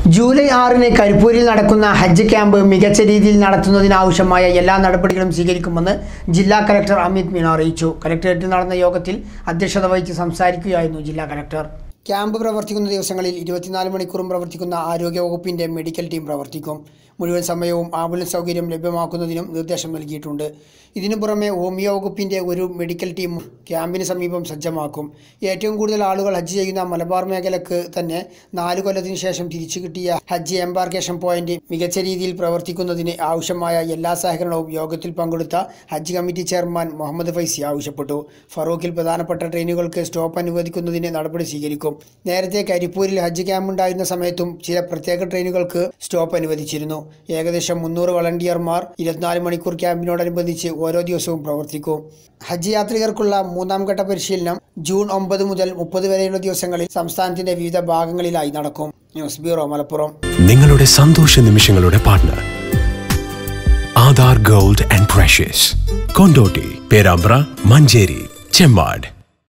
July ആറിന് കരിപ്പൂരിൽ നടക്കുന്ന ഹജ്ജ് ക്യാമ്പ് മികച്ച രീതിയിൽ നടത്തുന്നതിനാവശ്യമായ എല്ലാ നടപടികളും സ്വീകരിക്കുമെന്ന് ജില്ലാ കലക്ടർ അമിത് മീണ അറിയിച്ചു കലക്ടറേറ്റിൽ നടന്ന യോഗത്തിൽ അധ്യക്ഷത വഹിച്ച് സംസാരിക്കുകയായിരുന്നു ജില്ലാ കലക്ടർ ക്യാമ്പ് പ്രവർത്തിക്കുന്ന ദിവസങ്ങളിൽ ഇരുപത്തിനാല് മണിക്കൂറും പ്രവർത്തിക്കുന്ന ആരോഗ്യവകുപ്പിന്റെ മെഡിക്കൽ ടീം പ്രവർത്തിക്കും മുഴുവൻ സമയവും ആംബുലൻസ് സൗകര്യം ലഭ്യമാക്കുന്നതിനും നിർദ്ദേശം നൽകിയിട്ടുണ്ട് ഇതിനു പുറമെ ഹോമിയോ വകുപ്പിന്റെ ഒരു മെഡിക്കൽ ടീം ക്യാമ്പിന് സമീപം സജ്ജമാക്കും ഏറ്റവും കൂടുതൽ ആളുകൾ ഹജ്ജ് ചെയ്യുന്ന മലബാർ മേഖലക്ക് തന്നെ നാല് കൊല്ലത്തിന് ശേഷം തിരിച്ചു കിട്ടിയ ഹജ്ജ് എംബാർക്കേഷൻ പോയിന്റ് മികച്ച രീതിയിൽ പ്രവർത്തിക്കുന്നതിന് ആവശ്യമായ എല്ലാ സഹകരണവും യോഗത്തിൽ പങ്കെടുത്ത ഹജ്ജ് കമ്മിറ്റി ചെയർമാൻ മുഹമ്മദ് ഫൈസി ആവശ്യപ്പെട്ടു ഫറൂഖിൽ പ്രധാനപ്പെട്ട ട്രെയിനുകൾക്ക് സ്റ്റോപ്പ് അനുവദിക്കുന്നതിന് നടപടി സ്വീകരിക്കും നേരത്തെ കരിപ്പൂരിൽ ഹജ്ജ് ക്യാമ്പ് ഉണ്ടായിരുന്ന സമയത്തും ചില പ്രത്യേക ട്രെയിനുകൾക്ക് സ്റ്റോപ്പ് അനുവദിച്ചിരുന്നു ഏകദേശം മുന്നൂറ് വളണ്ടിയർമാർ ഇരുപത്തിനാല് മണിക്കൂർ ക്യാമ്പിനോടനുബന്ധിച്ച് ഓരോ ദിവസവും പ്രവർത്തിക്കും ഹജ്ജ് യാത്രികർക്കുള്ള മൂന്നാം ഘട്ട പരിശീലനം ജൂൺ ഒമ്പത് മുതൽ മുപ്പത് വരെയുള്ള ദിവസങ്ങളിൽ സംസ്ഥാനത്തിന്റെ വിവിധ ഭാഗങ്ങളിലായി നടക്കും ന്യൂസ് ബ്യൂറോ മലപ്പുറം നിങ്ങളുടെ സന്തോഷ നിമിഷങ്ങളുടെ partner Aadhaar gold and precious Kondotty Perambra Manjeri Chemmad